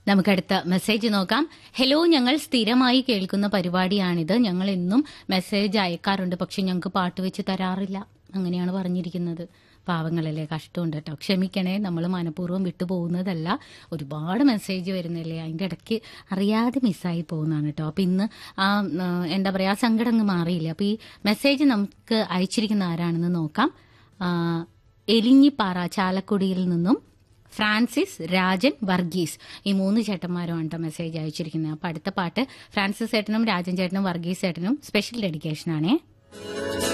നമുക്കടുത്ത message നോക്കാം hello ഞങ്ങൾ സ്ഥിരമായി കേൾക്കുന്ന പരിപാടിയാണിത് ഞങ്ങൾ എന്നും മെസ്സേജ് അയക്കാറുണ്ട് പക്ഷെ ഞങ്ങൾക്ക് പാട്ട് വെച്ച് തരാറില്ല അങ്ങനെയാണ് പറഞ്ഞിരിക്കുന്നത് പാവങ്ങളല്ലേ കഷ്ടമുണ്ട് കേട്ടോ ക്ഷമിക്കണേ നമ്മൾ മനഃപൂർവ്വം വിട്ടുപോകുന്നതല്ല ഒരുപാട് മെസ്സേജ് വരുന്നില്ലേ അതിൻ്റെ ഇടയ്ക്ക് അറിയാതെ മിസ്സായി പോകുന്നതാണ് കേട്ടോ അപ്പം ഇന്ന് ആ ആ, എന്താ പറയുക ആ സങ്കടം അങ്ങ് മാറിയില്ല അപ്പം ഈ മെസ്സേജ് നമുക്ക് അയച്ചിരിക്കുന്ന ആരാണെന്ന് നോക്കാം ആ, എലിഞ്ഞിപ്പാറ ചാലക്കുടിയിൽ നിന്നും ഫ്രാൻസിസ് രാജൻ വർഗീസ് ഈ മൂന്ന് ചേട്ടന്മാരുമാണ് കേട്ടോ മെസ്സേജ് അയച്ചിരിക്കുന്നത് അപ്പൊ അടുത്ത പാട്ട് ഫ്രാൻസിസ് ചേട്ടനും രാജൻ ചേട്ടനും വർഗീസ് ചേട്ടനും സ്പെഷ്യൽ ഡെഡിക്കേഷൻ ആണേ